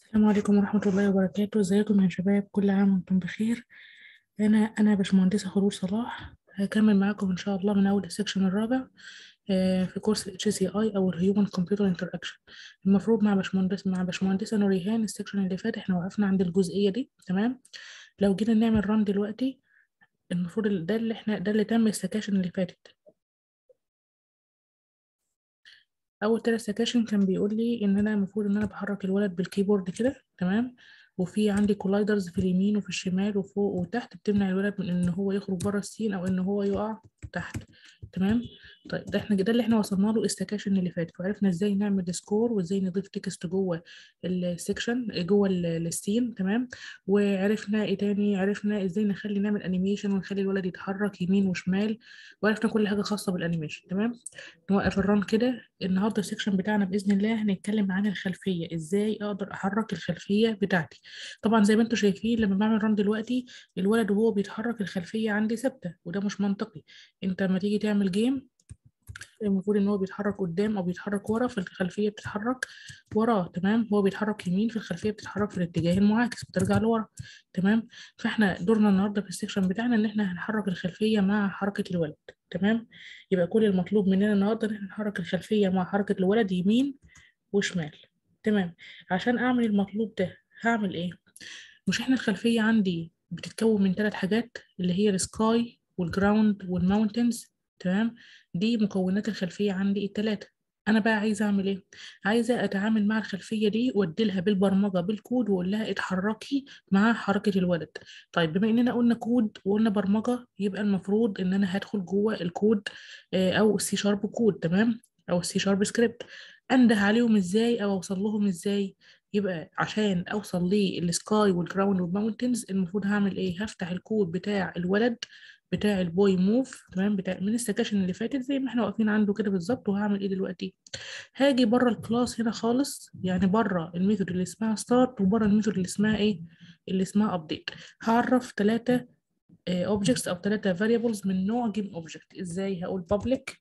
السلام عليكم ورحمة الله وبركاته ازيكم يا شباب كل عام وانتم بخير انا انا باشمهندسة خلود صلاح هكمل معاكم ان شاء الله من اول السكشن الرابع آه، في كورس اتش سي اي او الهيومن كمبيوتر انتراكشن المفروض مع باشمهندس مع باشمهندسة نوريهان السكشن اللي فات احنا وقفنا عند الجزئية دي تمام لو جينا نعمل ران دلوقتي المفروض ال- ده اللي احنا ده اللي تم السكاشن اللي فاتت اول ثلاث سكاشن كان بيقول لي ان انا المفروض ان انا بحرك الولد بالكيبورد كده تمام وفي عندي كولايدرز في اليمين وفي الشمال وفوق وتحت بتمنع الولد من ان هو يخرج بره السين او ان هو يقع تحت تمام طيب ده احنا ده اللي احنا وصلنا له السكاشن اللي فاتت وعرفنا ازاي نعمل سكور وازاي نضيف تكست جوه السكشن جوه ال- السين تمام وعرفنا ايه تاني عرفنا ازاي نخلي نعمل انيميشن ونخلي الولد يتحرك يمين وشمال وعرفنا كل حاجه خاصه بالانيميشن تمام نوقف الران كده النهارده السكشن بتاعنا باذن الله هنتكلم عن الخلفيه ازاي اقدر احرك الخلفيه بتاعتي طبعا زي ما انتم شايفين لما بعمل ران دلوقتي الولد وهو بيتحرك الخلفيه عندي ثابته وده مش منطقي انت لما تيجي تعمل جيم المفروض ان هو بيتحرك قدام او بيتحرك ورا فالخلفيه بتتحرك وراه تمام هو بيتحرك يمين في الخلفيه بتتحرك في الاتجاه المعاكس بترجع لورا تمام فاحنا دورنا النهارده في السكشن بتاعنا ان احنا هنحرك الخلفيه مع حركه الولد تمام يبقى كل المطلوب مننا النهارده ان احنا نحرك الخلفيه مع حركه الولد يمين وشمال تمام عشان اعمل المطلوب ده هعمل ايه مش احنا الخلفيه عندي بتتكون من ثلاث حاجات اللي هي السكاي والجراوند والماونتنز تمام دي مكونات الخلفيه عندي الثلاثه انا بقى عايزه اعمل ايه عايزه اتعامل مع الخلفيه دي واديلها بالبرمجه بالكود واقول لها اتحركي مع حركه الولد طيب بما اننا قلنا كود وقلنا برمجه يبقى المفروض ان انا هدخل جوه الكود آه، او السي شارب كود تمام او السي شارب سكريبت انده عليهم ازاي او اوصل لهم ازاي يبقى عشان اوصل للسكاي والجراوند والماونتنز المفروض هعمل ايه هفتح الكود بتاع الولد بتاع البوي موف تمام بتاع من السكاشن اللي فاتت زي ما احنا واقفين عنده كده بالظبط وهعمل ايه دلوقتي هاجي بره الكلاس هنا خالص يعني بره الميثود اللي اسمها ستارت وبره الميثود اللي اسمها ايه اللي اسمها ابديت هعرف ثلاثه اوبجكتس او ثلاثه فاريبلز من نوع جيم اوبجكت ازاي هقول public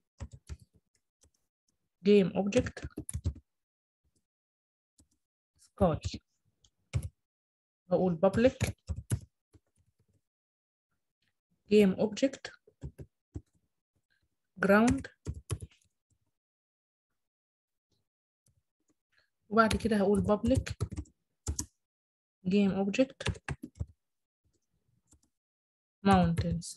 game object sky هقول public game object ground وبعد كده هقول public game object mountains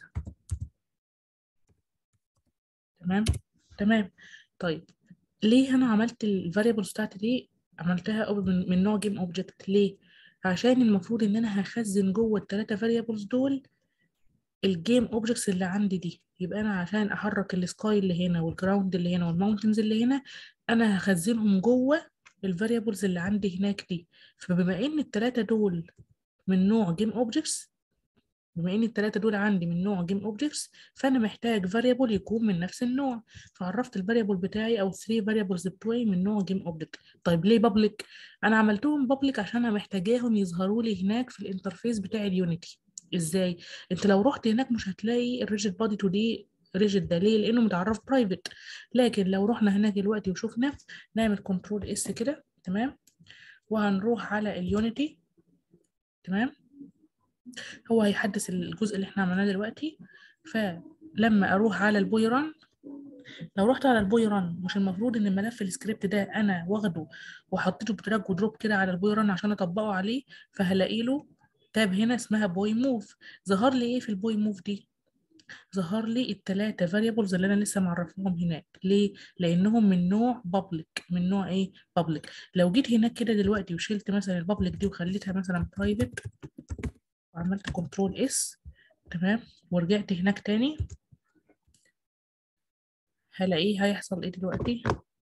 تمام تمام طيب ليه انا عملت الفاريبلز بتاعتي دي عملتها أو- من, من نوع جيم اوبجكت ليه عشان المفروض ان انا هخزن جوه الثلاثه فاريبلز دول الجيم اوبجكتس اللي عندي دي يبقى انا عشان احرك السكاي اللي هنا والجراوند اللي هنا والماونتنز اللي هنا انا هخزنهم جوه الفاريبلز اللي عندي هناك دي فبما ان الثلاثه دول من نوع جيم اوبجكتس بما ان الثلاثه دول عندي من نوع جيم اوبجكتس فانا محتاج فاريبل يكون من نفس النوع فعرفت الفاريبل بتاعي او 3 فاريبلز بتوعي من نوع جيم اوبجكت طيب ليه بابليك انا عملتهم بابليك عشان انا محتاجاهم يظهروا لي هناك في الانترفيس بتاع اليونيتي ازاي انت لو رحت هناك مش هتلاقي الريجيد بادي تو دي ريجيد ده ليه لانه متعرف برايفت لكن لو رحنا هناك دلوقتي وشفنا نعمل كنترول اس كده تمام وهنروح على اليونيتي تمام هو هيحدث الجزء اللي احنا عملناه دلوقتي فلما اروح على البوي ران لو رحت على البوي ران مش المفروض ان الملف السكريبت ده انا واخده وحطيته بدراج ودروب كده على البوي ران عشان اطبقه عليه فهلاقي له تاب هنا اسمها بوي موف ظهر لي ايه في البوي موف دي ظهر لي الثلاثه فاريبلز اللي انا لسه معرفهم هناك ليه لانهم من نوع بابليك من نوع ايه بابليك لو جيت هناك كده دلوقتي وشلت مثلا البابليك دي وخليتها مثلا برايفت وعملت كنترول اس تمام ورجعت هناك تاني هلاقيه هيحصل ايه دلوقتي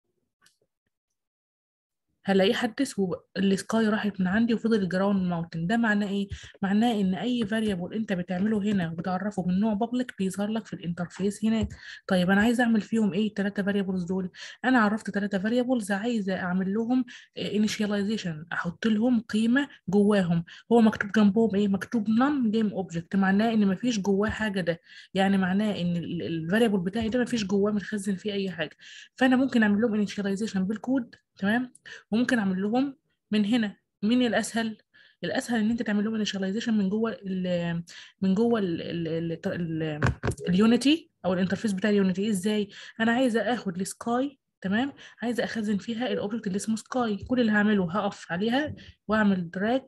هلاقيه حدث والسكاي راحت من عندي وفضل الجراوند ماونتن ده معناه ايه معناه ان اي فاريبل انت بتعمله هنا وبتعرفه من نوع بابليك بيظهر لك في الانترفيس هناك طيب انا عايزه اعمل فيهم ايه الثلاثه فاريبلز دول انا عرفت ثلاثه فاريبلز عايزه اعمل لهم انيشياليزيشن احط لهم قيمه جواهم هو مكتوب جنبهم ايه مكتوب نون جيم اوبجكت معناه ان مفيش جواه حاجه ده يعني معناه ان الفاريبل بتاعي ده مفيش جواه متخزن فيه اي حاجه فانا ممكن اعمل لهم انيشياليزيشن بالكود تمام وممكن اعمل لهم من هنا مين الاسهل الاسهل ان انت تعمل لهم انيشاليزيشن من جوه ال من جوه اليونيتي او الانترفيس بتاع اليونيتي ازاي انا عايزه اخد السكاي تمام عايزه اخزن فيها الاوبجكت اللي اسمه سكاي كل اللي هعمله هقف عليها واعمل دراج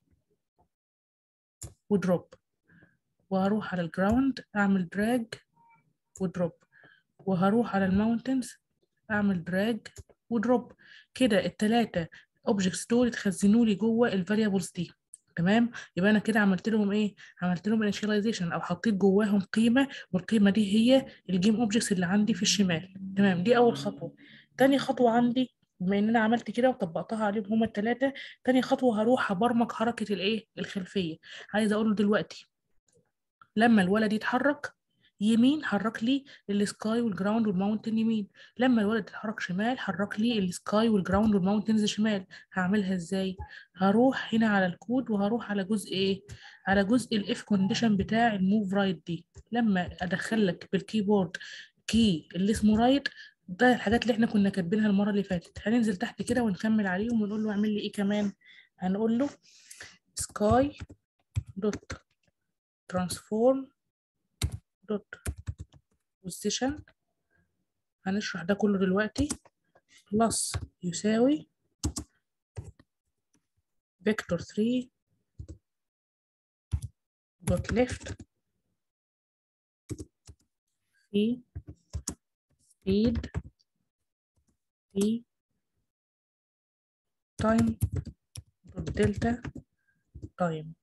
ودروب وهروح على الجراوند اعمل دراج ودروب وهروح على الماونتنز اعمل دراج ودروب كده التلاتة اوبجكتس دول اتخزنوا لي جوه الفاريبلز دي تمام يبقى انا كده عملت لهم ايه عملت لهم انيشاليزيشن او حطيت جواهم قيمه والقيمه دي هي الجيم اوبجكتس اللي عندي في الشمال تمام دي اول خطوه تاني خطوه عندي بما ان انا عملت كده وطبقتها عليهم هما الثلاثه تاني خطوه هروح ابرمج حركه الايه الخلفيه عايزه اقول له دلوقتي لما الولد يتحرك يمين حرك لي السكاي والجراوند والماونتن يمين لما الولد يتحرك شمال حرك لي السكاي والجراوند والماونتنز شمال هعملها ازاي هروح هنا على الكود وهروح على جزء ايه على جزء الاف كونديشن بتاع الموف رايت دي لما ادخل لك بالكيبورد كي اللي اسمه رايت ده الحاجات اللي احنا كنا كاتبينها المره اللي فاتت هننزل تحت كده ونكمل عليهم ونقول له اعمل لي ايه كمان هنقول له سكاي دوت ترانسفورم دوت بوزيشن هنشرح ده كله دلوقتي بلس يساوي فيكتور 3 دوت ليفت في speed في time دوت دلتا تايم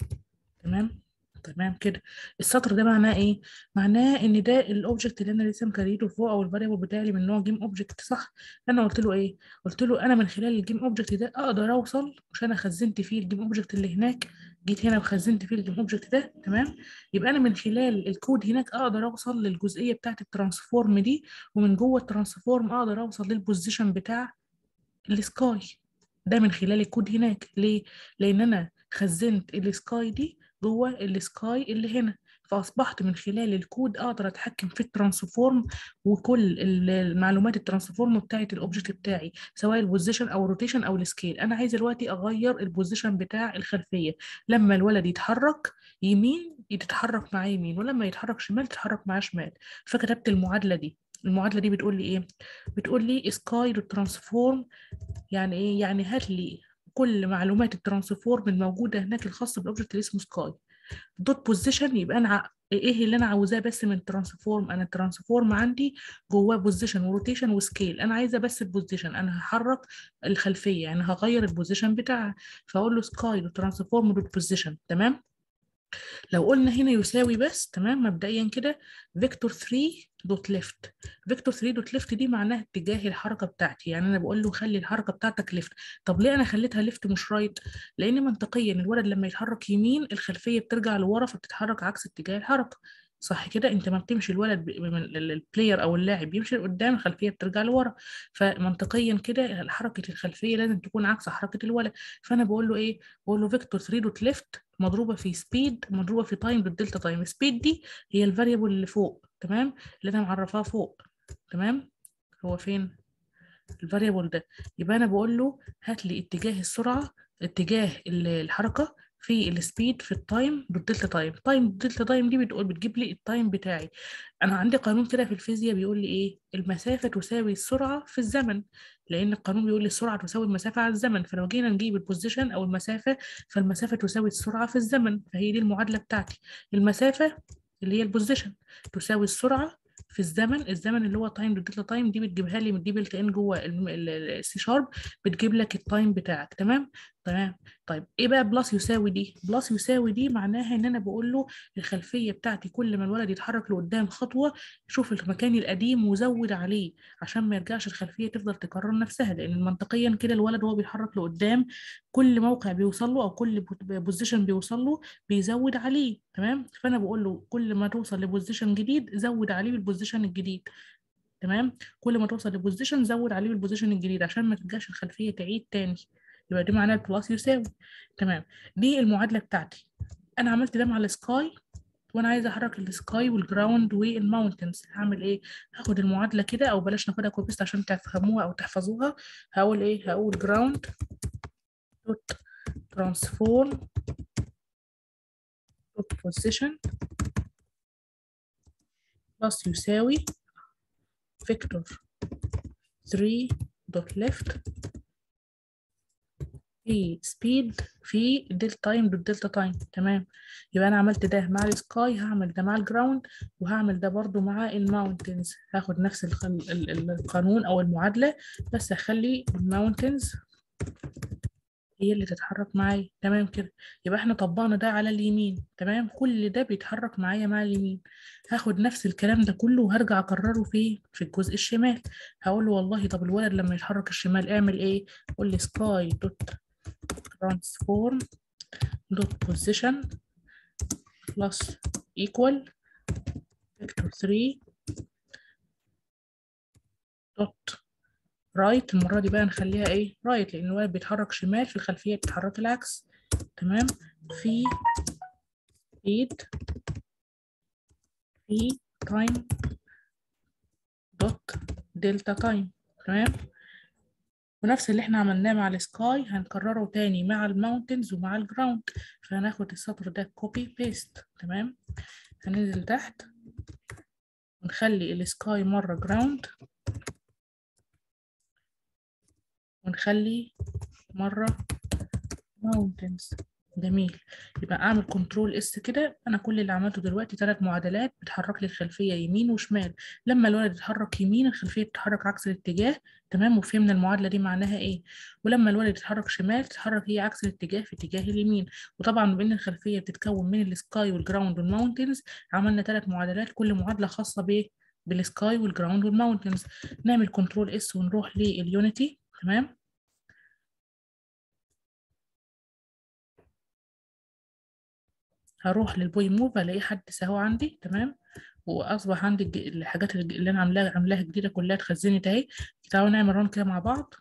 تمام تمام كده السطر ده معناه ايه معناه ان ده الاوبجكت اللي انا لسه مكريته فوق او الفاريبل بتاعي من نوع جيم اوبجكت صح انا قلت له ايه قلت له انا من خلال الجيم اوبجكت ده اقدر اوصل مش انا خزنت فيه الجيم اوبجكت اللي هناك جيت هنا وخزنت فيه الجيم اوبجكت ده تمام يبقى انا من خلال الكود هناك اقدر اوصل للجزئيه بتاعه الترانسفورم دي ومن جوه الترانسفورم اقدر اوصل للبوزيشن بتاع السكاي ده من خلال الكود هناك ليه لان انا خزنت السكاي دي جوه السكاي اللي هنا فاصبحت من خلال الكود اقدر اتحكم في الترانسفورم وكل المعلومات الترانسفورم بتاعه الاوبجكت بتاعي سواء البوزيشن او الروتيشن او السكيل انا عايزه دلوقتي اغير البوزيشن بتاع الخلفيه لما الولد يتحرك يمين يتحرك معاه يمين ولما يتحرك شمال تتحرك معاه شمال فكتبت المعادله دي المعادله دي بتقول لي ايه بتقول لي سكاي ترانسفورم يعني ايه يعني هات لي كل معلومات الترانسفورم الموجوده هناك الخاصه بالاوبجكت اللي اسمه سكاي دوت بوزيشن يبقى انا ايه اللي انا عاوزاه بس من الترانسفورم انا الترانسفورم عندي جواه بوزيشن وروتيشن وسكيل انا عايزه بس البوزيشن انا هحرك الخلفيه يعني هغير البوزيشن بتاعها فاقول له سكاي دوت ترانسفورم دوت بوزيشن تمام لو قلنا هنا يساوي بس تمام مبدئيا كده فيكتور 3 دوت ليفت فيكتور 3 دوت ليفت دي معناها اتجاه الحركه بتاعتي يعني انا بقول له خلي الحركه بتاعتك ليفت طب ليه انا خليتها ليفت مش رايت لان منطقيا الولد لما يتحرك يمين الخلفيه بترجع لورا فبتتحرك عكس اتجاه الحركه صح كده انت ما بتمشي الولد البلاير او اللاعب بيمشي لقدام الخلفيه بترجع لورا فمنطقيا كده حركه الخلفيه لازم تكون عكس حركه الولد فانا بقول له ايه بقول له فيكتور 3 دوت ليفت مضروبه في سبيد مضروبه في تايم دوت دلتا تايم سبيد دي هي الفاريبل اللي فوق تمام اللي انا معرفاها فوق تمام هو فين الفاريبل ده يبقى انا بقول له هات لي اتجاه السرعه اتجاه الحركه في السبيد في التايم بالدلتا تايم تايم دلتا تايم دي بتقول بتجيب لي التايم بتاعي انا عندي قانون كده في الفيزياء بيقول لي ايه المسافه تساوي السرعه في الزمن لان القانون بيقول لي السرعه تساوي المسافه على الزمن فلو جينا نجيب البوزيشن او المسافه فالمسافه تساوي السرعه في الزمن فهي دي المعادله بتاعتي المسافه اللي هي البوزيشن تساوي السرعه في الزمن الزمن اللي هو تايم دلتا تايم دي بتجيبها لي من دي بلت ان جوه السي شارب بتجيب لك التايم بتاعك تمام تمام طيب ايه بقى بلس يساوي دي بلس يساوي دي معناها ان انا بقول له الخلفيه بتاعتي كل ما الولد يتحرك لقدام خطوه شوف المكان القديم وزود عليه عشان ما يرجعش الخلفيه تفضل تكرر نفسها لان منطقيا كده الولد وهو بيتحرك لقدام كل موقع بيوصل له او كل بوزيشن بيوصل له بيزود عليه تمام فانا بقول له كل ما توصل لبوزيشن جديد زود عليه بالبوزيشن الجديد تمام كل ما توصل لبوزيشن زود عليه بالبوزيشن الجديد عشان ما ترجعش الخلفيه تعيد تاني يبقى دي معناها البلس يساوي تمام دي المعادله بتاعتي انا عملت ده مع السكاي وانا عايزه احرك السكاي والجراوند والماونتنز هعمل ايه هاخد المعادله كده او بلاش ناخدها كوبيست عشان تفهموها او تحفظوها هقول ايه هقول جراوند دوت transform dot position plus يساوي vector 3 dot left في سبيد في دلتا تايم دوت دلتا تايم تمام يبقى انا عملت ده مع السكاي هعمل ده مع الجراوند وهعمل ده برضو مع الماونتنز هاخد نفس الخ- ال- ال- القانون او المعادله بس هخلي الماونتنز هي اللي تتحرك معايا تمام كده يبقى احنا طبقنا ده على اليمين تمام كل ده بيتحرك معايا مع اليمين هاخد نفس الكلام ده كله وهرجع اكرره في في الجزء الشمال هقول له والله طب الولد لما يتحرك الشمال اعمل ايه قول لي سكاي دوت transform dot position plus equal vector 3 dot right المرة دي بقى نخليها ايه right لأن الولد بيتحرك شمال في الخلفية بتتحرك العكس تمام في speed في time dot delta time تمام ونفس اللي احنا عملناه مع السكاي هنكرره تاني مع الماونتنز ومع الجراوند فهناخد السطر ده كوبي بيست تمام هننزل تحت ونخلي السكاي مرة جراوند ونخلي مرة mountains جميل يبقى اعمل كنترول اس كده انا كل اللي عملته دلوقتي ثلاث معادلات بتحرك لي الخلفيه يمين وشمال لما الولد يتحرك يمين الخلفيه بتتحرك عكس الاتجاه تمام وفهمنا المعادله دي معناها ايه ولما الولد يتحرك شمال تتحرك هي عكس الاتجاه في اتجاه اليمين وطبعا بما ان الخلفيه بتتكون من السكاي والجراوند والماونتنز عملنا ثلاث معادلات كل معادله خاصه بايه بالسكاي والجراوند والماونتنز نعمل كنترول اس ونروح لليونيتي تمام هروح للبوي موف الاقي حد سهو عندي تمام واصبح عندي الج- الحاجات الج- اللي انا عاملاها عاملاها جديده كلها اتخزنت اهي تعالوا نعمل ران كده مع بعض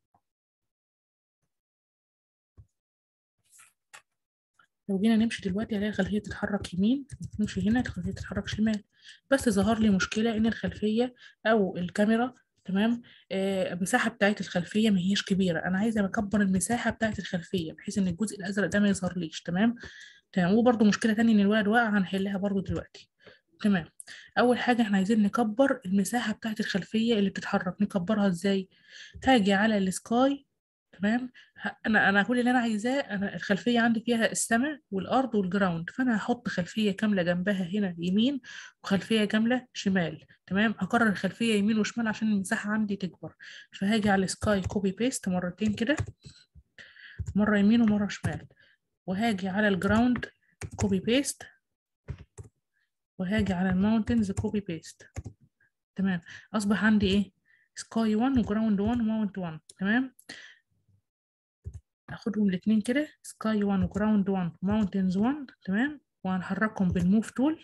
لو جينا نمشي دلوقتي هلاقي الخلفيه تتحرك يمين نمشي هنا الخلفيه تتحرك شمال بس ظهر لي مشكله ان الخلفيه او الكاميرا تمام آه المساحه بتاعت الخلفيه ما هيش كبيره انا عايزه اكبر المساحه بتاعت الخلفيه بحيث ان الجزء الازرق ده ما يظهرليش تمام تمام وبرده مشكله تانية ان الولد واقع هنحلها برده دلوقتي تمام اول حاجه احنا عايزين نكبر المساحه بتاعت الخلفيه اللي بتتحرك نكبرها ازاي هاجي على السكاي تمام ه- انا انا كل اللي انا عايزاه انا الخلفيه عندي فيها السماء والارض والجراوند فانا هحط خلفيه كامله جنبها هنا يمين وخلفيه كامله شمال تمام هكرر الخلفيه يمين وشمال عشان المساحه عندي تكبر فهاجي على السكاي كوبي بيست مرتين كده مره يمين ومره شمال وهاجي على الجراوند كوبي بيست وهاجي على الماونتنز كوبي بيست تمام اصبح عندي ايه سكاي 1 وجراوند 1 وماونت 1 تمام اخدهم الاثنين كده سكاي 1 وجراوند 1 وماونتنز 1 تمام وهنحركهم بالموف تول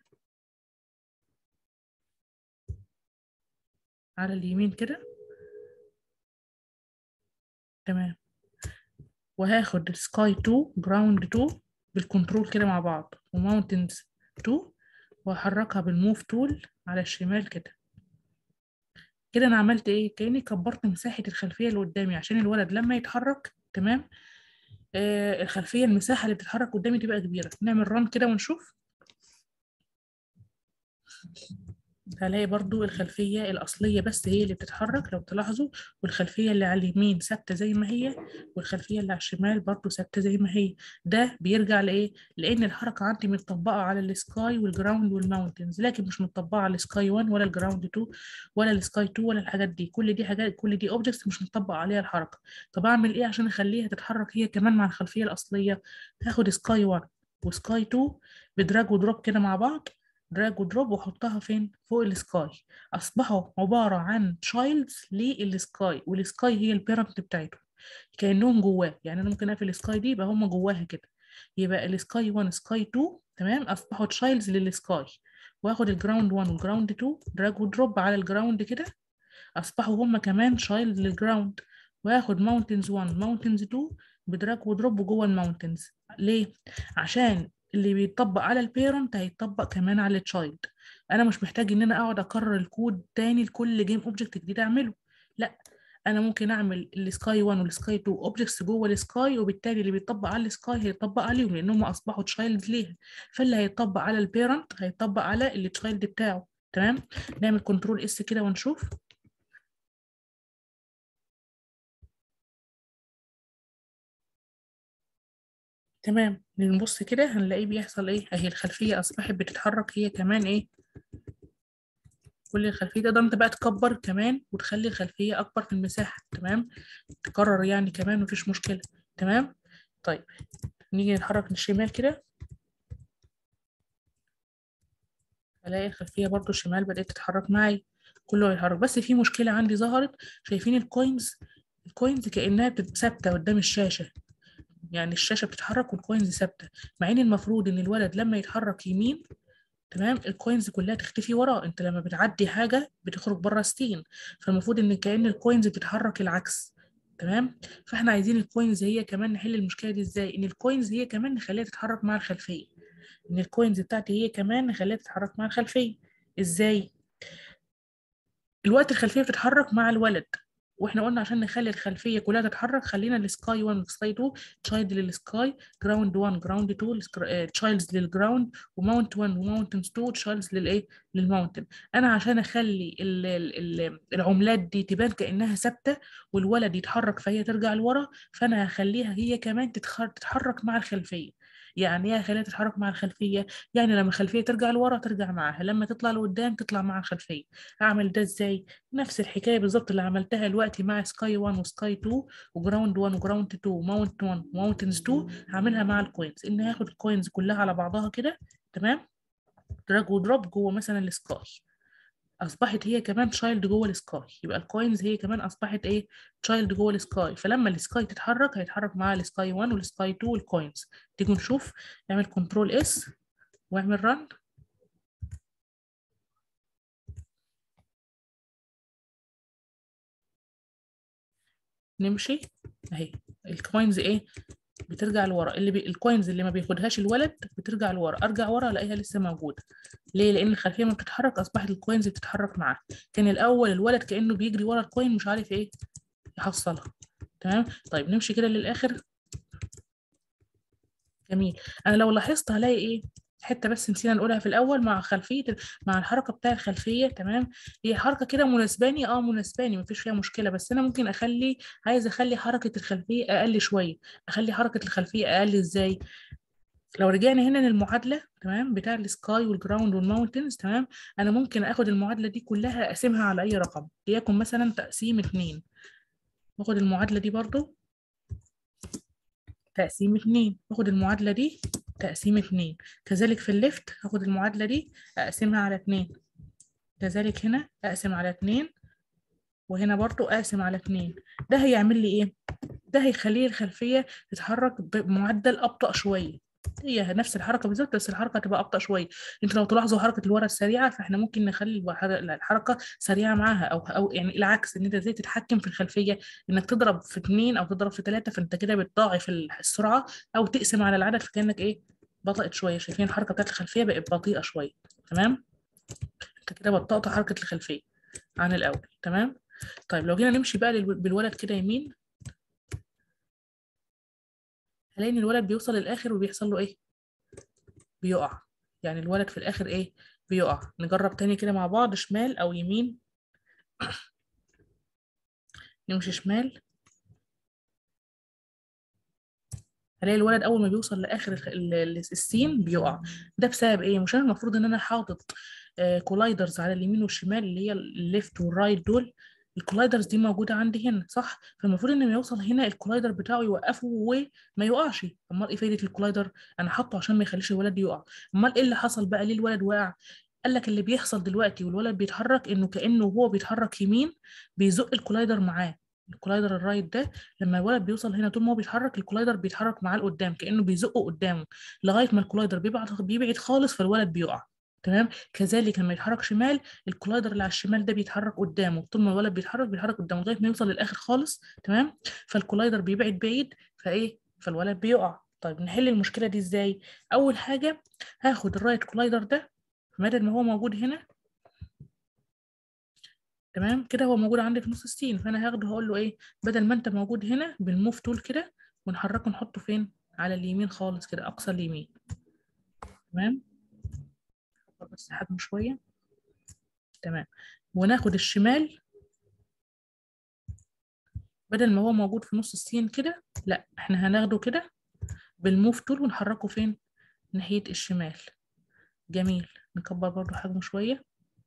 على اليمين كده تمام وهاخد السكاي 2 جراوند 2 بالكنترول كده مع بعض وماونتنز 2 وهحركها بالموف تول على الشمال كده كده انا عملت ايه كاني كبرت مساحه الخلفيه اللي قدامي عشان الولد لما يتحرك تمام آه الخلفيه المساحه اللي بتتحرك قدامي تبقى كبيره نعمل ران كده ونشوف هلاقي برضو الخلفية الأصلية بس هي اللي بتتحرك لو تلاحظوا والخلفية اللي على اليمين ثابتة زي ما هي والخلفية اللي على الشمال برضو ثابتة زي ما هي ده بيرجع لإيه؟ لأن الحركة عندي متطبقة على السكاي والجراوند والماونتنز لكن مش متطبقة على السكاي 1 ولا الجراوند 2 ولا السكاي 2 ولا الحاجات دي كل دي حاجات كل دي اوبجكتس مش متطبق عليها الحركة طب أعمل إيه عشان أخليها تتحرك هي كمان مع الخلفية الأصلية؟ هاخد سكاي 1 وسكاي 2 بدراج ودروب كده مع بعض دراج ودروب واحطها فين فوق السكاي اصبحوا عباره عن تشايلدز للسكاي والسكاي هي البيرنت بتاعته كانهم جواه يعني انا ممكن اقفل السكاي دي يبقى هم جواها كده يبقى السكاي 1 سكاي 2 تمام اصبحوا تشايلدز للسكاي واخد الجراوند 1 والجراوند 2 دراج ودروب على الجراوند كده اصبحوا هم كمان تشايلد للجراوند واخد ماونتنز 1 ماونتنز 2 بدراج ودروب جوه الماونتنز ليه عشان اللي بيطبق على البيرنت هيطبق كمان على التشايلد انا مش محتاج ان انا اقعد اكرر الكود تاني لكل جيم اوبجكت جديد اعمله لا انا ممكن اعمل السكاي 1 والسكاي 2 اوبجكتس جوه السكاي وبالتالي اللي بيطبق على السكاي هيطبق عليهم لانهم اصبحوا تشايلد ليها فاللي هيطبق على البيرنت هيطبق على التشايلد بتاعه تمام نعمل كنترول اس كده ونشوف تمام نبص كده هنلاقيه بيحصل ايه اهي الخلفيه اصبحت بتتحرك هي كمان ايه كل الخلفيه تقدر انت بقى تكبر كمان وتخلي الخلفيه اكبر في المساحه تمام تكرر يعني كمان مفيش مشكله تمام طيب نيجي نتحرك للشمال كده الاقي الخلفيه برضو الشمال بدات تتحرك معي كله هيتحرك بس في مشكله عندي ظهرت شايفين الكوينز الكوينز كانها بتبقى ثابته قدام الشاشه يعني الشاشه بتتحرك والكوينز ثابته مع ان المفروض ان الولد لما يتحرك يمين تمام الكوينز كلها تختفي وراه انت لما بتعدي حاجه بتخرج بره ستين فالمفروض ان كأن الكوينز بتتحرك العكس تمام فاحنا عايزين الكوينز هي كمان نحل المشكله دي ازاي ان الكوينز هي كمان نخليها تتحرك مع الخلفيه ان الكوينز بتاعتي هي كمان نخليها تتحرك مع الخلفيه ازاي الوقت الخلفيه بتتحرك مع الولد واحنا قلنا عشان نخلي الخلفيه كلها تتحرك خلينا السكاي 1 والسكاي 2 تشايلد للسكاي جراوند 1 جراوند 2 تشايلدز للجراوند وماونت 1 وماونتنز 2 تشايلدز للايه للماونتن انا عشان اخلي ال ال ال العملات دي تبان كانها ثابته والولد يتحرك فهي ترجع لورا فانا هخليها هي كمان تتحرك مع الخلفيه يعني ايه هخليها تتحرك مع الخلفيه يعني لما الخلفيه ترجع لورا ترجع معاها لما تطلع لقدام تطلع مع الخلفيه اعمل ده ازاي نفس الحكايه بالظبط اللي عملتها دلوقتي مع سكاي 1 وسكاي 2 وجراوند 1 وجراوند 2 وماونت 1 وماونتنز 2 هعملها مع الكوينز ان هاخد الكوينز كلها على بعضها كده تمام دراج ودروب جوه مثلا السكاي اصبحت هي كمان تشايلد جوه السكاي يبقى الكوينز هي كمان اصبحت ايه تشايلد جوه السكاي فلما السكاي تتحرك هيتحرك معاها السكاي 1 والسكاي 2 والكوينز تيجوا نشوف نعمل كنترول اس واعمل رن نمشي اهي الكوينز ايه بترجع لورا اللي بي... الكوينز اللي ما بياخدهاش الولد بترجع لورا ارجع ورا الاقيها لسه موجوده ليه لان الخلفيه ما بتتحرك اصبحت الكوينز بتتحرك معاه كان الاول الولد كانه بيجري ورا الكوين مش عارف ايه يحصلها تمام طيب نمشي كده للاخر جميل انا لو لاحظت هلاقي ايه حته بس نسينا نقولها في الاول مع خلفيه مع الحركه بتاع الخلفيه تمام هي حركه كده مناسباني اه مناسباني مفيش فيها مشكله بس انا ممكن اخلي عايزه اخلي حركه الخلفيه اقل شويه اخلي حركه الخلفيه اقل ازاي لو رجعنا هنا للمعادله تمام بتاع السكاي والجراوند والماونتنز تمام انا ممكن اخد المعادله دي كلها اقسمها على اي رقم ليكن مثلا تقسيم اتنين واخد المعادله دي برضو تقسيم اتنين واخد المعادله دي تقسيم اتنين كذلك في الليفت هاخد المعادلة دي أقسمها على اتنين كذلك هنا أقسم على اتنين وهنا برضو أقسم على اتنين ده هيعمل لي إيه؟ ده هيخلي الخلفية تتحرك بمعدل أبطأ شوية هي نفس الحركة بالظبط بس الحركة تبقى أبطأ شوية انتوا لو تلاحظوا حركة الورا السريعة فاحنا ممكن نخلي الحركة سريعة معاها أو أو يعني العكس إن أنت ازاي تتحكم في الخلفية إنك تضرب في اتنين أو تضرب في تلاتة فأنت كده بتضاعف السرعة أو تقسم على العدد فكأنك إيه بطأت شوية شايفين الحركة بتاعت الخلفية بقت بطيئة شوية تمام انت كده بطأت حركة الخلفية عن الأول تمام طيب لو جينا نمشي بقى بالولد كده يمين هلاقي ان الولد بيوصل للآخر وبيحصل له ايه بيقع يعني الولد في الآخر ايه بيقع نجرب تاني كده مع بعض شمال أو يمين نمشي شمال هلاقي الولد اول ما بيوصل لاخر السين بيقع ده بسبب ايه مش انا المفروض ان انا حاطط كولايدرز على اليمين والشمال اللي هي الليفت والرايت دول الكولايدرز دي موجوده عندي هنا صح فالمفروض ان لما يوصل هنا الكولايدر بتاعه يوقفه وما يقعش امال ايه فايده الكولايدر انا حاطه عشان ما يخليش الولد يقع امال ايه اللي حصل بقى ليه الولد وقع قال لك اللي بيحصل دلوقتي والولد بيتحرك انه كانه وهو بيتحرك يمين بيزق الكولايدر معاه الكولايدر الرايت ده لما الولد بيوصل هنا طول ما هو بيتحرك الكولايدر بيتحرك معاه لقدام كانه بيزقه قدامه لغايه ما الكولايدر بيبعد بيبعد خالص فالولد بيقع تمام كذلك لما يتحرك شمال الكولايدر اللي على الشمال ده بيتحرك قدامه طول ما الولد بيتحرك بيتحرك قدامه لغايه ما يوصل للاخر خالص تمام فالكولايدر بيبعد بعيد فايه فالولد بيقع طيب نحل المشكله دي ازاي اول حاجه هاخد الرايت كولايدر ده بدل ما هو موجود هنا تمام كده هو موجود عندي في نص السين فانا هاخده هقول له ايه بدل ما انت موجود هنا بالموف تول كده ونحركه نحطه فين على اليمين خالص كده اقصى اليمين تمام بس حجمه شويه تمام وناخد الشمال بدل ما هو موجود في نص السين كده لا احنا هناخده كده بالموف تول ونحركه فين ناحيه الشمال جميل نكبر برضو حجمه شويه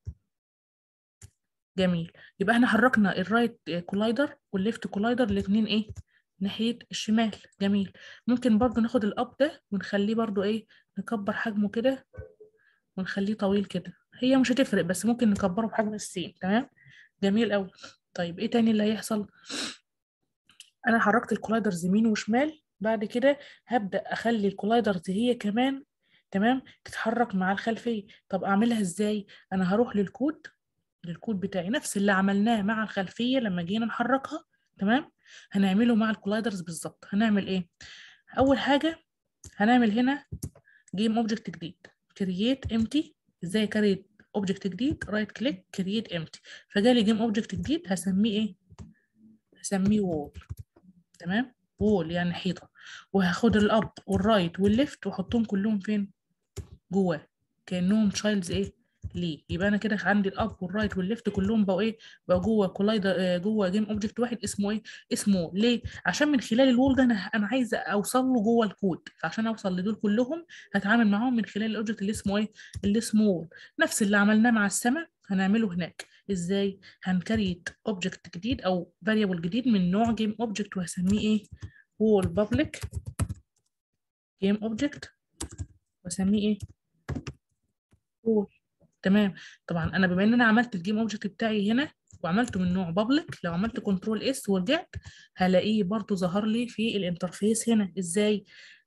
جميل يبقى احنا حركنا الرايت كولايدر والليفت كولايدر الاثنين ايه ناحية الشمال جميل ممكن برضو ناخد الاب ده ونخليه برضو ايه نكبر حجمه كده ونخليه طويل كده هي مش هتفرق بس ممكن نكبره بحجم السين تمام جميل قوي طيب ايه تاني اللي هيحصل انا حركت الكولايدرز يمين وشمال بعد كده هبدأ اخلي الكولايدرز هي كمان تمام تتحرك مع الخلفية طب اعملها ازاي انا هروح للكود للكود بتاعي نفس اللي عملناه مع الخلفية لما جينا نحركها تمام هنعمله مع الكولايدرز بالظبط هنعمل ايه اول حاجة هنعمل هنا جيم اوبجكت جديد كرييت امتي ازاي كريت اوبجكت جديد رايت كليك كرييت امتي فجالي جيم اوبجكت جديد هسميه ايه هسميه وول تمام وول يعني حيطة وهاخد الاب والرايت والليفت واحطهم كلهم فين جواه كانهم تشايلدز ايه ليه يبقى انا كده عندي الاب والرايت والليفت كلهم بقوا ايه بقوا جوه كولايدر جوه جيم اوبجكت واحد اسمه ايه اسمه ليه عشان من خلال الوول ده انا انا عايزه اوصل له جوه الكود فعشان اوصل لدول كلهم هتعامل معاهم من خلال الاوبجكت اللي اسمه ايه اللي اسمه وول نفس اللي عملناه مع السماء هنعمله هناك ازاي هنكريت اوبجكت جديد او فاريبل جديد من نوع جيم اوبجكت وهسميه ايه وول بابليك جيم اوبجكت واسميه ايه وول تمام طبعا انا بما ان انا عملت الجيم اوبجكت بتاعي هنا وعملته من نوع بابليك لو عملت كنترول اس ورجعت هلاقيه برضو ظهر لي في الانترفيس هنا ازاي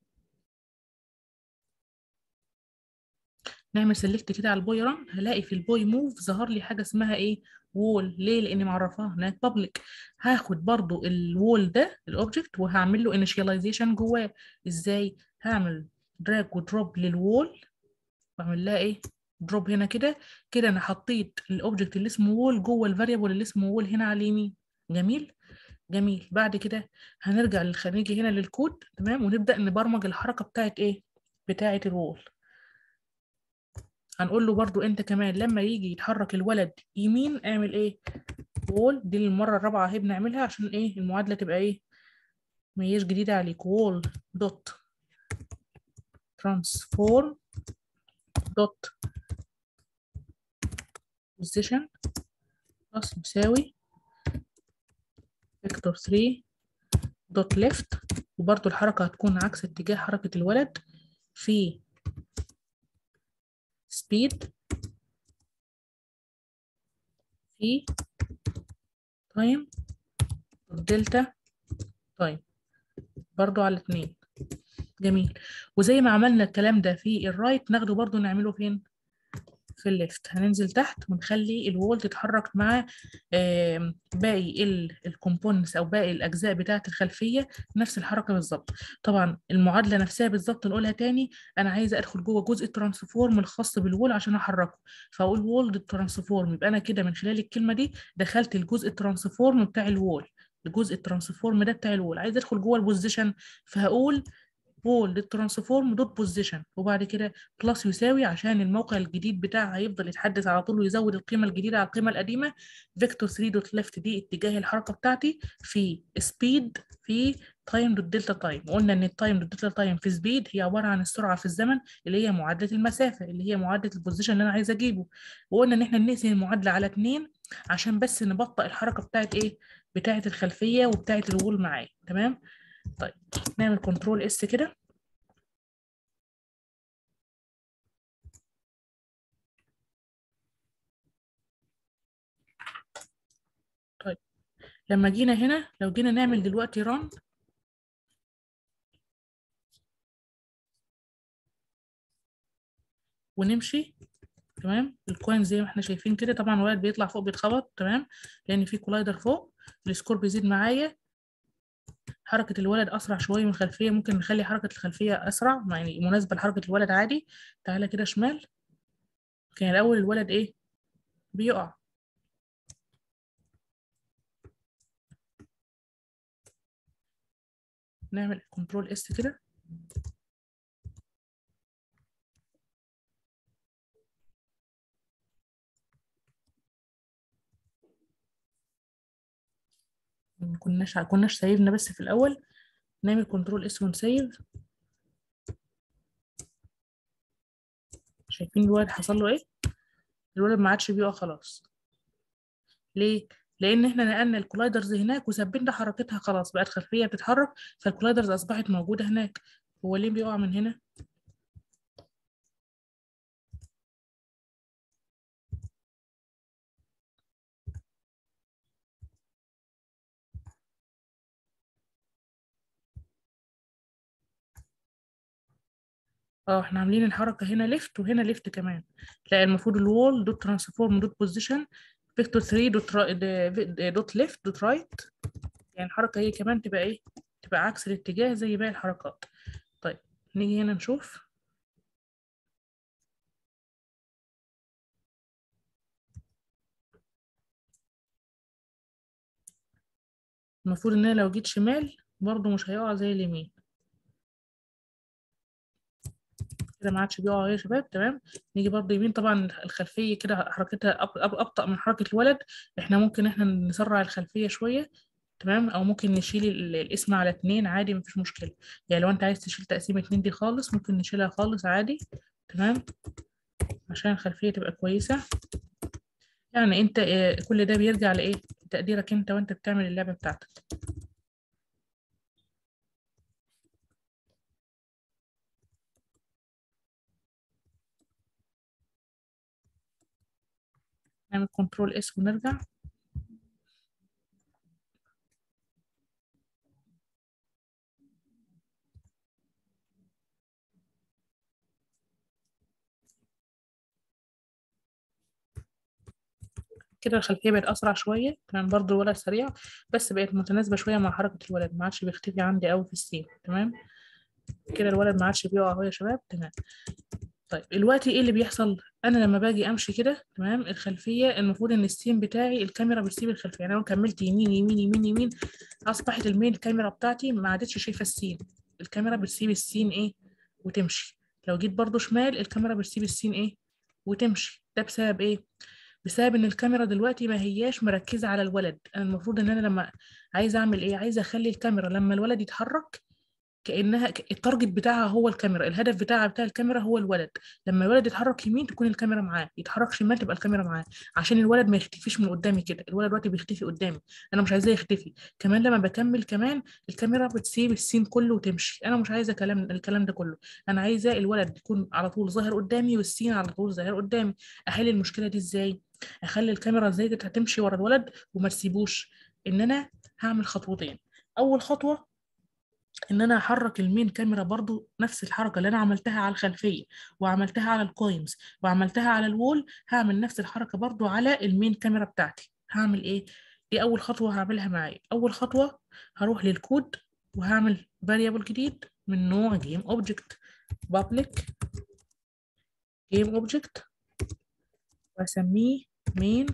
نعمل سيلكت كده على البوي ران هلاقي في البوي موف ظهر لي حاجه اسمها ايه وول ليه لاني معرفاها هناك بابليك هاخد برضو الوول ده الاوبجكت وهعمل له انيشاليزيشن جواه ازاي هعمل دراج ودروب للوول واعمل لها ايه دروب هنا كده كده انا حطيت الاوبجكت اللي اسمه وول جوه الفاريبل اللي اسمه وول هنا على اليمين جميل جميل بعد كده هنرجع نيجي هنا للكود تمام ونبدا نبرمج الحركه بتاعت ايه بتاعت الوول هنقول له برضو انت كمان لما يجي يتحرك الولد يمين اعمل ايه وول دي المره الرابعه اهي بنعملها عشان ايه المعادله تبقى ايه ما هيش جديده عليك وول دوت ترانسفورم دوت position بلس يساوي فيكتور 3 دوت ليفت وبرضو الحركة هتكون عكس اتجاه حركة الولد في speed في time دلتا time برضو على اتنين جميل وزي ما عملنا الكلام ده في الرايت ناخده برضو نعمله فين في الليفت هننزل تحت ونخلي الوول تتحرك مع باقي الكومبوننتس او باقي الاجزاء بتاعه الخلفيه نفس الحركه بالظبط طبعا المعادله نفسها بالظبط نقولها تاني انا عايزه ادخل جوه جزء الترانسفورم الخاص بالوول عشان احركه فاقول وول الترانسفورم يبقى انا كده من خلال الكلمه دي دخلت الجزء الترانسفورم بتاع الوول الجزء الترانسفورم ده بتاع الوول عايز ادخل جوه البوزيشن فهقول وول للترانسفورم دوت بوزيشن وبعد كده بلس يساوي عشان الموقع الجديد بتاعها هيفضل يتحدث على طول ويزود القيمه الجديده على القيمه القديمه فيكتور 3 دوت ليفت دي اتجاه الحركه بتاعتي في سبيد في تايم دوت دلتا تايم وقلنا ان التايم دوت دلتا تايم في سبيد هي عباره عن السرعه في الزمن اللي هي معادله المسافه اللي هي معادله البوزيشن اللي انا عايزه اجيبه وقلنا ان احنا نقسم المعادله على اتنين عشان بس نبطئ الحركه بتاعت ايه بتاعت الخلفيه وبتاعت الوول معايا تمام طيب نعمل كنترول اس كده طيب لما جينا هنا لو جينا نعمل دلوقتي ران ونمشي تمام الكوين زي ما احنا شايفين كده طبعا الولد بيطلع فوق بيتخبط تمام لان في كولايدر فوق السكور بيزيد معايا حركة الولد أسرع شوية من الخلفية ممكن نخلي حركة الخلفية أسرع يعني مناسبة لحركة الولد عادي تعالى كده شمال كان الأول الولد إيه بيقع نعمل كنترول اس كده ما كناش كناش سايبنا بس في الاول نعمل كنترول اس ونسيف شايفين الولد حصل له ايه الولد ما عادش بيقع خلاص ليه لان احنا نقلنا الكولايدرز هناك وثبتنا حركتها خلاص بقت خلفيه بتتحرك فالكولايدرز اصبحت موجوده هناك هو ليه بيقع من هنا اه احنا عاملين الحركه هنا ليفت وهنا ليفت كمان لا المفروض الوول دوت ترانسفورم دوت بوزيشن فيكتور 3 دوت را... دوت ليفت دوت رايت يعني الحركه هي كمان تبقى ايه تبقى عكس الاتجاه زي باقي الحركات طيب نيجي هنا نشوف المفروض ان انا لو جيت شمال برضو مش هيقع زي اليمين كده ما عادش بيقع يا شباب تمام نيجي برضو يمين طبعا الخلفيه كده حركتها أب... أب... ابطا من حركه الولد احنا ممكن احنا نسرع الخلفيه شويه تمام او ممكن نشيل ال- الاسم على اتنين عادي مفيش مشكله يعني لو انت عايز تشيل تقسيم اتنين دي خالص ممكن نشيلها خالص عادي تمام عشان الخلفيه تبقى كويسه يعني انت آه، كل ده بيرجع لايه تقديرك انت وانت بتعمل اللعبه بتاعتك نعمل كنترول اس ونرجع كده الخلفيه بقت اسرع شويه تمام برضو الولد سريع بس بقت متناسبه شويه مع حركه الولد ما عادش بيختفي عندي قوي في السين تمام كده الولد ما عادش بيقع اهو يا شباب تمام طيب دلوقتي ايه اللي بيحصل انا لما باجي امشي كده تمام الخلفيه المفروض ان السين بتاعي الكاميرا بتسيب الخلفيه يعني انا لو كملت يمين يمين يمين يمين اصبحت المين الكاميرا بتاعتي ما عادتش شايفه السين الكاميرا بتسيب السين ايه وتمشي لو جيت برضو شمال الكاميرا بتسيب السين ايه وتمشي ده بسبب ايه بسبب ان الكاميرا دلوقتي ما هياش مركزه على الولد انا المفروض ان انا لما عايزه اعمل ايه عايزه اخلي الكاميرا لما الولد يتحرك كانها ك- التارجت بتاعها هو الكاميرا الهدف بتاعها بتاع الكاميرا هو الولد لما الولد يتحرك يمين تكون الكاميرا معاه يتحرك شمال تبقى الكاميرا معاه عشان الولد ما يختفيش من قدامي كده الولد دلوقتي بيختفي قدامي انا مش عايزاه يختفي كمان لما بكمل كمان الكاميرا بتسيب السين كله وتمشي انا مش عايزه كلام الكلام ده كله انا عايزه الولد يكون على طول ظاهر قدامي والسين على طول ظاهر قدامي احل المشكله دي ازاي اخلي الكاميرا ازاي هتمشي ورا الولد وما تسيبوش ان انا هعمل خطوتين اول خطوه ان انا احرك المين كاميرا برضو نفس الحركه اللي انا عملتها على الخلفيه وعملتها على الكوينز وعملتها على الوول هعمل نفس الحركه برضو على المين كاميرا بتاعتي هعمل ايه دي اول خطوه هعملها معايا اول خطوه هروح للكود وهعمل variable جديد من نوع game object public game object واسميه main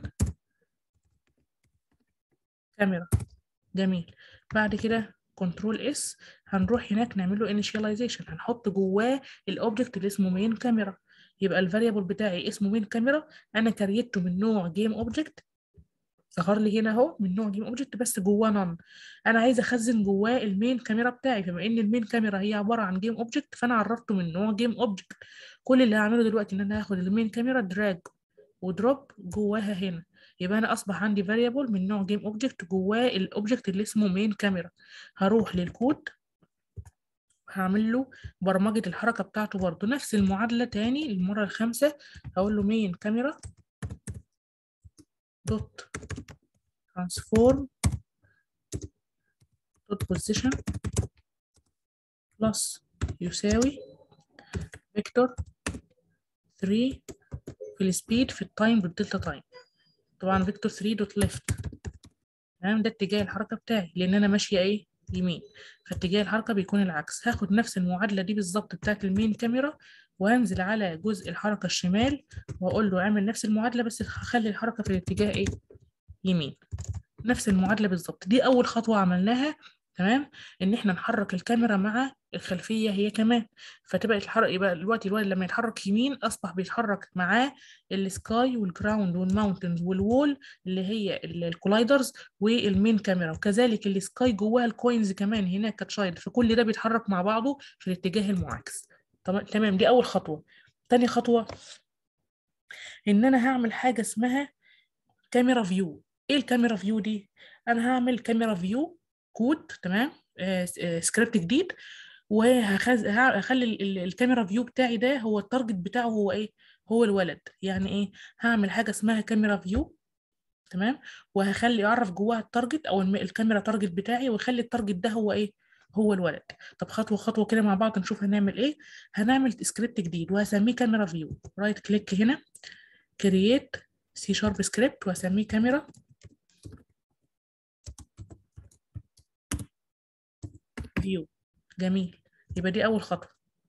كاميرا جميل بعد كده كنترول اس هنروح هناك نعمل له initialization هنحط جواه الاوبجكت اللي اسمه مين كاميرا يبقى الفاريبل بتاعي اسمه مين كاميرا انا كريته من نوع جيم اوبجكت ظهر لي هنا اهو من نوع جيم اوبجكت بس جواه نون انا عايزه اخزن جواه المين كاميرا بتاعي بما ان المين كاميرا هي عباره عن جيم اوبجكت فانا عرفته من نوع جيم اوبجكت كل اللي هعمله دلوقتي ان انا هاخد المين كاميرا دراج ودروب جواها هنا يبقى انا اصبح عندي variable من نوع جيم اوبجكت جواه الاوبجكت اللي اسمه مين كاميرا هروح للكود هعمل له برمجة الحركة بتاعته برضه نفس المعادلة تاني المرة الخامسة هقول له مين كاميرا دوت ترانسفورم دوت بوزيشن بلس يساوي فيكتور 3 في السبيد في التايم بالدلتا تايم طبعا فيكتور 3 دوت ليفت تمام ده اتجاه الحركة بتاعي لأن أنا ماشية إيه يمين فاتجاه الحركة بيكون العكس هاخد نفس المعادلة دي بالظبط بتاعت المين كاميرا وهنزل على جزء الحركة الشمال وأقول له اعمل نفس المعادلة بس هخلي الحركة في الاتجاه إيه يمين نفس المعادلة بالظبط دي أول خطوة عملناها تمام ان احنا نحرك الكاميرا مع الخلفيه هي كمان فتبقى الحرق يبقى دلوقتي الولد لما يتحرك يمين اصبح بيتحرك معاه السكاي والجراوند والماونتنز والوول اللي هي الكولايدرز والمين كاميرا وكذلك السكاي جواها الكوينز كمان هناك كتشايلد فكل ده بيتحرك مع بعضه في الاتجاه المعاكس تمام دي اول خطوه تاني خطوه ان انا هعمل حاجه اسمها كاميرا فيو ايه الكاميرا فيو دي انا هعمل كاميرا فيو كود تمام آه سكريبت جديد وهخلي الكاميرا فيو بتاعي ده هو التارجت بتاعه هو ايه هو الولد يعني ايه هعمل حاجه اسمها كاميرا فيو تمام وهخلي اعرف جواها التارجت او الكاميرا تارجت بتاعي واخلي التارجت ده هو ايه هو الولد طب خطوه خطوه كده مع بعض نشوف هنعمل ايه هنعمل سكريبت جديد وهسميه كاميرا فيو رايت كليك هنا كرييت سي شارب سكريبت وهسميه كاميرا فيو جميل يبقى دي اول خطوه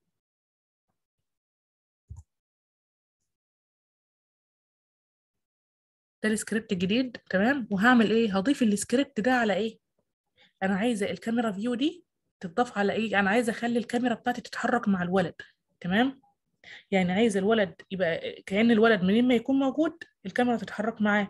ده السكريبت الجديد تمام وهعمل ايه هضيف السكريبت ده على ايه انا عايزه الكاميرا فيو دي تضاف على ايه انا عايزه اخلي الكاميرا بتاعتي تتحرك مع الولد تمام يعني عايزه الولد يبقى كأن الولد منين ما يكون موجود الكاميرا تتحرك معاه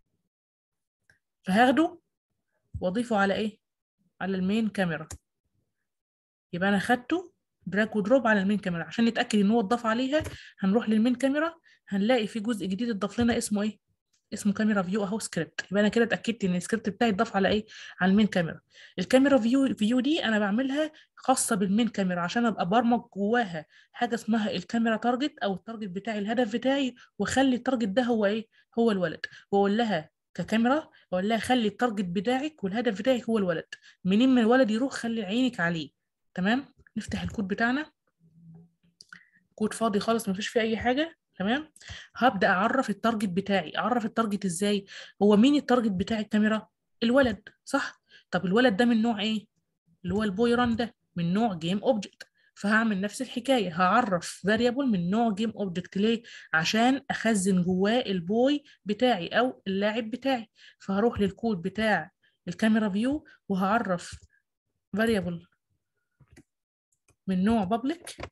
فهاخده واضيفه على ايه على المين كاميرا يبقى انا خدته دراج ودروب على المين كاميرا عشان نتاكد ان هو اتضاف عليها هنروح للمين كاميرا هنلاقي في جزء جديد اتضاف لنا اسمه ايه اسمه كاميرا فيو اهو سكريبت يبقى انا كده اتاكدت ان السكريبت بتاعي اتضاف على ايه على المين كاميرا الكاميرا فيو فيو دي انا بعملها خاصه بالمين كاميرا عشان ابقى برمج جواها حاجه اسمها الكاميرا تارجت او التارجت بتاعي الهدف بتاعي واخلي التارجت ده هو ايه هو الولد واقول لها ككاميرا اقول لها خلي التارجت بتاعك والهدف بتاعك هو الولد منين ما الولد يروح خلي عينك عليه تمام نفتح الكود بتاعنا كود فاضي خالص مفيش فيه اي حاجه تمام هبدا اعرف التارجت بتاعي اعرف التارجت ازاي هو مين التارجت بتاع الكاميرا الولد صح طب الولد ده من نوع ايه اللي هو البوي ران ده من نوع جيم اوبجكت فهعمل نفس الحكايه هعرف فاريبل من نوع جيم اوبجكت ليه عشان اخزن جواه البوي بتاعي او اللاعب بتاعي فهروح للكود بتاع الكاميرا فيو وهعرف فاريبل من نوع public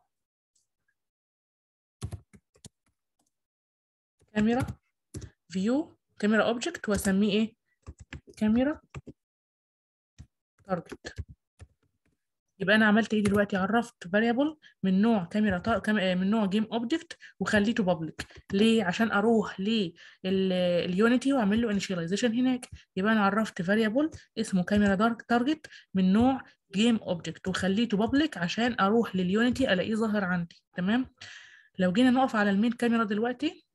كاميرا فيو كاميرا اوبجكت واسميه ايه كاميرا تارجت يبقى انا عملت ايه دلوقتي عرفت فاريبل من نوع كاميرا تار... كام... من نوع جيم اوبجكت وخليته بابليك ليه عشان اروح لليونيتي واعمل له انيشاليزيشن هناك يبقى انا عرفت فاريبل اسمه كاميرا تارجت من نوع جيم اوبجكت وخليته بابليك عشان اروح لليونيتي الاقيه ظاهر عندي تمام لو جينا نقف على المين كاميرا دلوقتي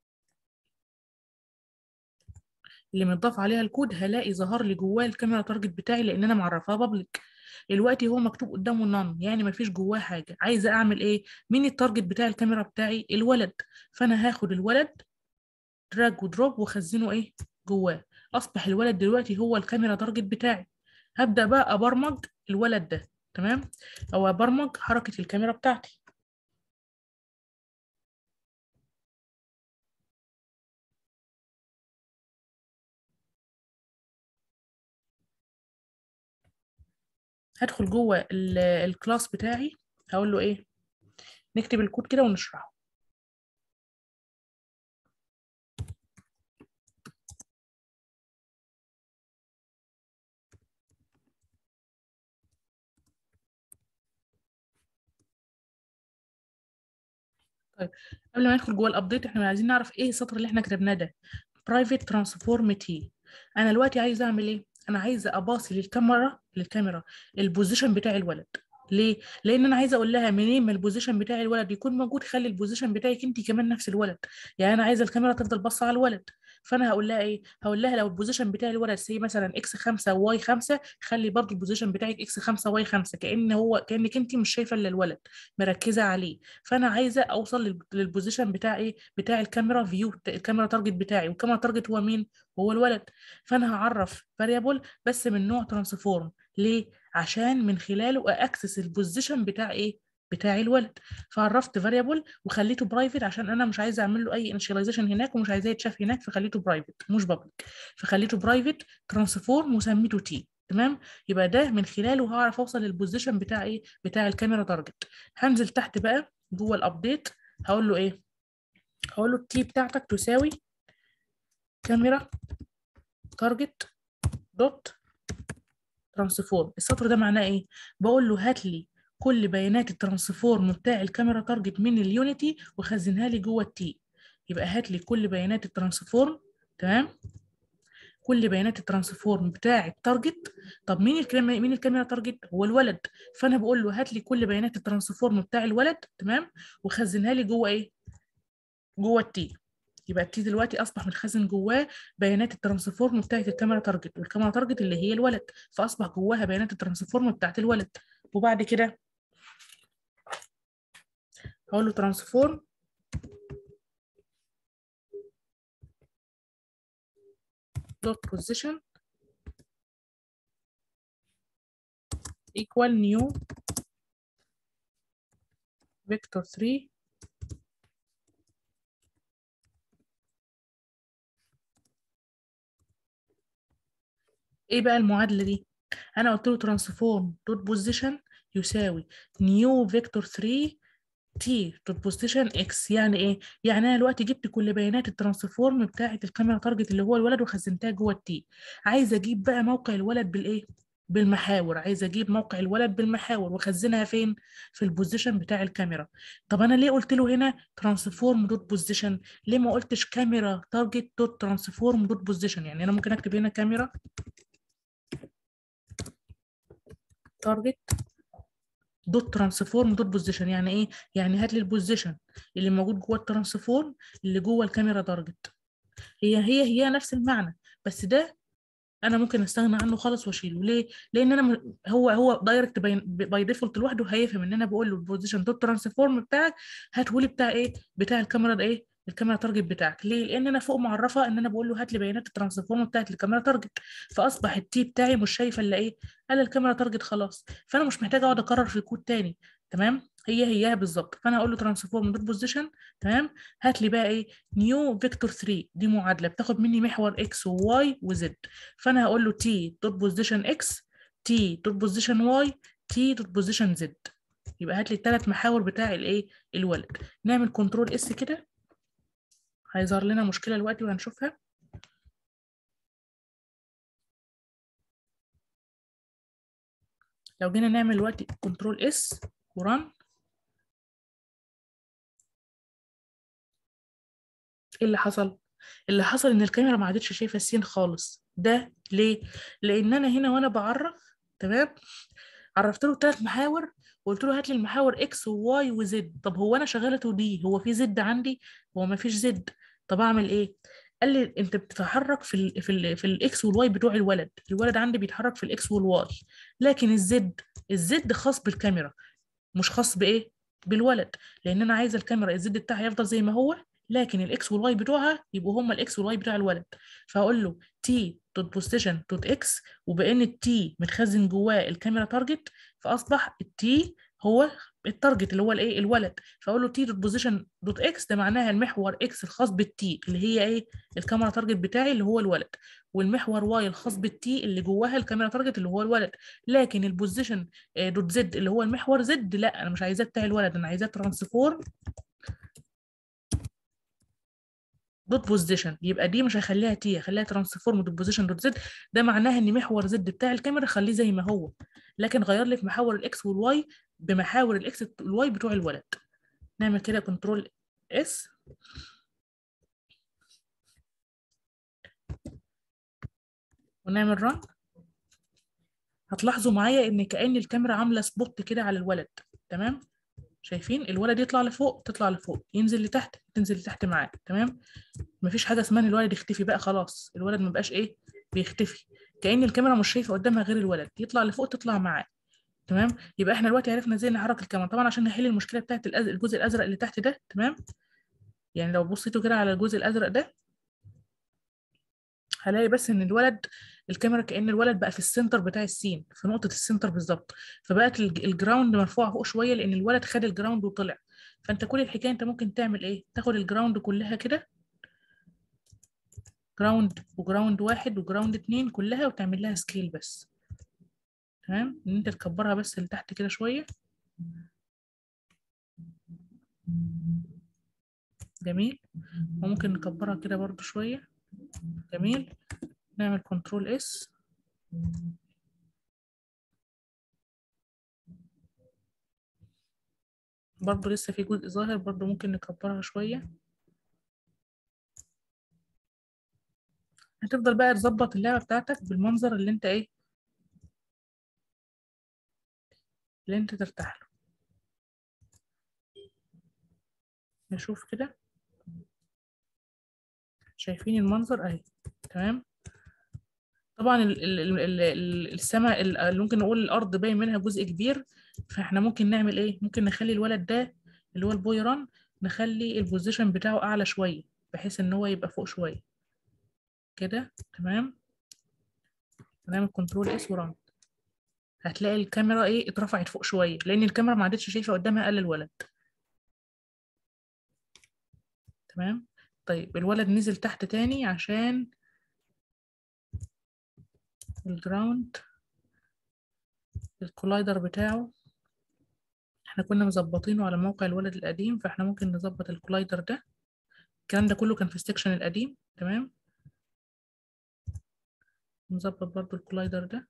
اللي متضاف عليها الكود هلاقي ظهر لي جواه الكاميرا تارجت بتاعي لان انا معرفاها بابليك دلوقتي هو مكتوب قدامه نان يعني مفيش جواه حاجه عايزه اعمل ايه مين التارجت بتاع الكاميرا بتاعي الولد فانا هاخد الولد دراج ودروب واخزنه ايه جواه اصبح الولد دلوقتي هو الكاميرا تارجت بتاعي هبدا بقى ابرمج الولد ده تمام او ابرمج حركه الكاميرا بتاعتي هدخل جوه الكلاس بتاعي هقول له ايه نكتب الكود كده ونشرحه طيب قبل ما ندخل جوه الابديت احنا عايزين نعرف ايه السطر اللي احنا كتبناه ده private transform t انا دلوقتي عايزه اعمل ايه انا عايزه اباصي للكاميرا للكاميرا البوزيشن بتاع الولد ليه لان انا عايزه اقول لها منين ما البوزيشن بتاع الولد يكون موجود خلي البوزيشن بتاعك انت كمان نفس الولد يعني انا عايزه الكاميرا تفضل باصه على الولد فانا هقول لها ايه هقول لها لو البوزيشن بتاع الولد سي مثلا اكس 5 واي 5 خلي برضو البوزيشن بتاعك اكس 5 واي 5 كان هو كانك انت مش شايفه الا الولد مركزه عليه فانا عايزه اوصل للبوزيشن بتاع ايه بتاع الكاميرا فيو الكاميرا تارجت بتاعي والكاميرا تارجت هو مين هو الولد فانا هعرف فاريبل بس من نوع ترانسفورم ليه عشان من خلاله اكسس البوزيشن بتاع ايه بتاع الولد فعرفت فاريبل وخليته برايفت عشان انا مش عايزه اعمل له اي انشاليزيشن هناك ومش عايزاه يتشاف هناك فخليته برايفت مش بابليك فخليته برايفت ترانسفورم وسميته تي تمام يبقى ده من خلاله هعرف اوصل للبوزيشن بتاع ايه بتاع الكاميرا تارجت هنزل تحت بقى جوه الابديت هقول له ايه هقول له التي بتاعتك تساوي كاميرا تارجت دوت ترانسفورم السطر ده معناه ايه بقول له هات لي كل بيانات الترانسفورم بتاع الكاميرا تارجت من اليونيتي وخزنها لي جوه التي يبقى هات لي كل بيانات الترانسفورم تمام كل بيانات الترانسفورم بتاع التارجت طب مين الكاميرا مين الكاميرا تارجت هو الولد فانا بقول له هات لي كل بيانات الترانسفورم بتاع الولد تمام وخزنها لي جوه ايه جوه التي يبقى التي دلوقتي اصبح متخزن جواه بيانات الترانسفورم بتاعت الكاميرا تارجت والكاميرا تارجت اللي هي الولد فاصبح جواها بيانات الترانسفورم بتاعت الولد وبعد كده هقول له ترانسفورم dot position equal new vector 3 ايه بقى المعادله دي انا قلت له ترانسفورم دوت بوزيشن يساوي نيو فيكتور 3 تي دوت بوزيشن اكس يعني ايه يعني انا دلوقتي جبت كل بيانات الترانسفورم بتاعه الكاميرا تارجت اللي هو الولد وخزنتها جوه التي عايزه اجيب بقى موقع الولد بالايه بالمحاور عايزه اجيب موقع الولد بالمحاور واخزنها فين في البوزيشن بتاع الكاميرا طب انا ليه قلت له هنا ترانسفورم دوت بوزيشن ليه ما قلتش كاميرا تارجت دوت ترانسفورم دوت بوزيشن يعني انا ممكن اكتب هنا كاميرا تارجت دوت ترانسفورم دوت بوزيشن يعني ايه يعني هات لي البوزيشن اللي موجود جوه الترانسفورم اللي جوه الكاميرا تارجت هي هي هي نفس المعنى بس ده انا ممكن استغنى عنه خالص واشيله ليه لان انا م... هو هو دايركت باي ديفولت لوحده هيفهم ان انا بقول له البوزيشن دوت ترانسفورم بتاعك هاته لي بتاع ايه بتاع الكاميرا ده ايه الكاميرا تارجت بتاعك ليه لان انا فوق معرفه ان انا بقول له هات لي بيانات الترانسفورم بتاعت الكاميرا تارجت فاصبح التي بتاعي مش شايفه الا ايه الا الكاميرا تارجت خلاص فانا مش محتاجه اقعد اكرر في الكود تاني تمام هي هيها بالظبط فانا هقول له ترانسفورم دوت بوزيشن تمام هات لي بقى ايه نيو فيكتور 3 دي معادله بتاخد مني محور اكس وواي وزد فانا هقول له تي دوت بوزيشن اكس تي دوت بوزيشن واي تي دوت بوزيشن زد يبقى هات لي الثلاث محاور بتاع الايه الولد نعمل كنترول اس كده هيظهر لنا مشكله دلوقتي وهنشوفها لو جينا نعمل دلوقتي كنترول اس وران ايه اللي حصل اللي حصل ان الكاميرا ما عادتش شايفه السين خالص ده ليه لان انا هنا وانا بعرف تمام عرفت له ثلاث محاور وقلت له هات لي المحاور اكس وواي وزد طب هو انا شغاله 2 دي هو في زد عندي هو ما فيش زد طب اعمل ايه قال لي انت بتتحرك في ال في ال في الاكس والواي بتوع الولد الولد عندي بيتحرك في الاكس والواي لكن الزد الزد خاص بالكاميرا مش خاص بايه بالولد لان انا عايزه الكاميرا الزد بتاعها يفضل زي ما هو لكن الاكس والواي بتوعها يبقوا هما الاكس والواي بتاع الولد فهقول له تي دوت بوزيشن دوت اكس وبان التي متخزن جواه الكاميرا تارجت فاصبح التي هو التارجت اللي هو الايه الولد فاقول له تي دوت بوزيشن دوت اكس ده معناها المحور اكس الخاص بالتي اللي هي ايه الكاميرا تارجت بتاعي اللي هو الولد والمحور واي الخاص بالتي اللي جواها الكاميرا تارجت اللي هو الولد لكن البوزيشن دوت زد اللي هو المحور زد لا انا مش عايزاه بتاع الولد انا عايزاه ترانسفورم دوت بوزيشن يبقى دي مش هخليها تي هخليها ترانسفورم دوت بوزيشن دوت زد ده معناها ان محور زد بتاع الكاميرا خليه زي ما هو لكن غير لي في محاور الاكس والواي بمحاور الاكس والواي بتوع الولد نعمل كده كنترول اس ونعمل رن هتلاحظوا معايا ان كأن الكاميرا عامله سبوت كده على الولد تمام شايفين الولد يطلع لفوق تطلع لفوق ينزل لتحت تنزل لتحت معاه تمام مفيش حاجه اسمها ان الولد يختفي بقى خلاص الولد مبقاش ايه بيختفي كأن الكاميرا مش شايفه قدامها غير الولد يطلع لفوق تطلع معاه تمام يبقى احنا دلوقتي عرفنا ازاي نحرك الكاميرا طبعا عشان نحل المشكله بتاعت الجزء الازرق اللي تحت ده تمام يعني لو بصيتوا كده على الجزء الازرق ده هلاقي بس ان الولد الكاميرا كأن الولد بقى في السنتر بتاع السين في نقطة السنتر بالظبط فبقت الجراوند مرفوعة فوق شوية لأن الولد خد الجراوند وطلع فأنت كل الحكاية أنت ممكن تعمل إيه؟ تاخد الجراوند كلها كده جراوند وجراوند واحد وجراوند اتنين كلها وتعمل لها سكيل بس تمام ان انت تكبرها بس لتحت كده شويه جميل وممكن نكبرها كده برضو شويه جميل نعمل كنترول اس برضو لسه في جزء ظاهر برضو ممكن نكبرها شويه هتفضل بقى تظبط اللعبه بتاعتك بالمنظر اللي انت ايه اللي انت ترتاح له نشوف كده شايفين المنظر اهي تمام طبعا ال ال ال ال ال السماء ال- اللي ممكن نقول الارض باين منها جزء كبير فاحنا ممكن نعمل ايه ممكن نخلي الولد ده اللي هو البوي ران نخلي البوزيشن بتاعه اعلى شويه بحيث ان هو يبقى فوق شويه كده تمام نعمل كنترول اس وران هتلاقي الكاميرا ايه اترفعت فوق شويه لان الكاميرا ما عادتش شايفه قدامها الا الولد تمام طيب الولد نزل تحت تاني عشان الجراوند الكولايدر بتاعه احنا كنا مظبطينه على موقع الولد القديم فاحنا ممكن نظبط الكولايدر ده الكلام ده كله كان في السكشن القديم تمام نظبط برضو الكولايدر ده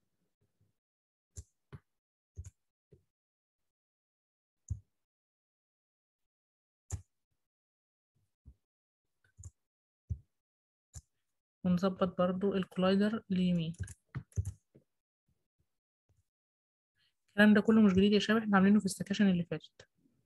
ونظبط برضو الكولايدر اليمين الكلام ده كله مش جديد يا شباب احنا عاملينه في السكشن اللي فاتت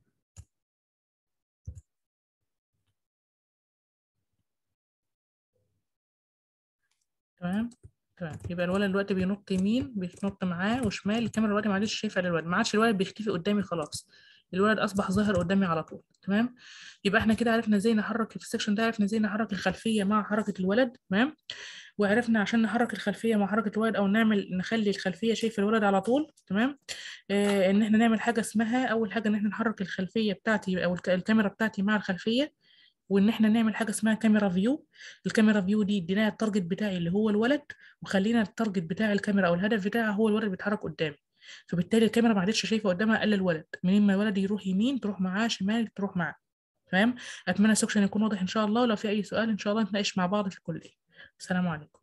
تمام تمام يبقى الولد دلوقتي بينط يمين بينط معاه وشمال الكاميرا دلوقتي ما عادش شايفه الولد ما عادش الولد بيختفي قدامي خلاص الولد اصبح ظاهر قدامي على طول تمام يبقى احنا كده عرفنا ازاي نحرك في السكشن ده عرفنا ازاي نحرك الخلفيه مع حركه الولد تمام وعرفنا عشان نحرك الخلفيه مع حركه الولد او نعمل نخلي الخلفيه شايفه الولد على طول تمام آه ان احنا نعمل حاجه اسمها اول حاجه ان احنا نحرك الخلفيه بتاعتي او الك- الكاميرا بتاعتي مع الخلفيه وان احنا نعمل حاجه اسمها كاميرا فيو الكاميرا فيو دي اديناها التارجت بتاعي اللي هو الولد وخلينا التارجت بتاع الكاميرا او الهدف بتاعها هو الولد بيتحرك قدامي فبالتالي الكاميرا ما عادتش شايفه قدامها الا الولد منين ما الولد يروح يمين تروح معاه شمال تروح معاه تمام اتمنى السكشن يكون واضح ان شاء الله ولو في اي سؤال ان شاء الله نتناقش مع بعض في الكليه السلام عليكم